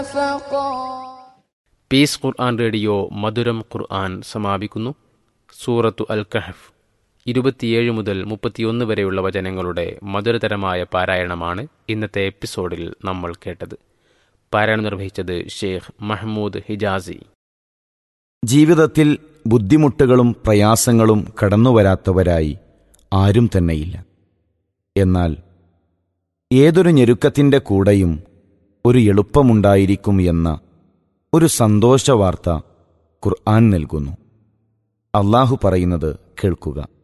piece ഖുർആൻ radio മധുരം ഖുർആൻ സമാപിക്കുന്നു സൂറത്തു അൽ കഹഫ് ഇരുപത്തിയേഴ് മുതൽ മുപ്പത്തിയൊന്ന് വരെയുള്ള വചനങ്ങളുടെ മധുരതരമായ പാരായണമാണ് ഇന്നത്തെ എപ്പിസോഡിൽ നമ്മൾ കേട്ടത് പാരായണം നിർവഹിച്ചത് ഷെയ്ഖ് മഹ്മൂദ് ഹിജാസി ജീവിതത്തിൽ ബുദ്ധിമുട്ടുകളും പ്രയാസങ്ങളും കടന്നുവരാത്തവരായി ആരും തന്നെയില്ല എന്നാൽ ഏതൊരു ഞെരുക്കത്തിൻ്റെ കൂടെയും ഒരു എളുപ്പമുണ്ടായിരിക്കും എന്ന ഒരു സന്തോഷവാർത്ത ഖുർആൻ നൽകുന്നു അള്ളാഹു പറയുന്നത് കേൾക്കുക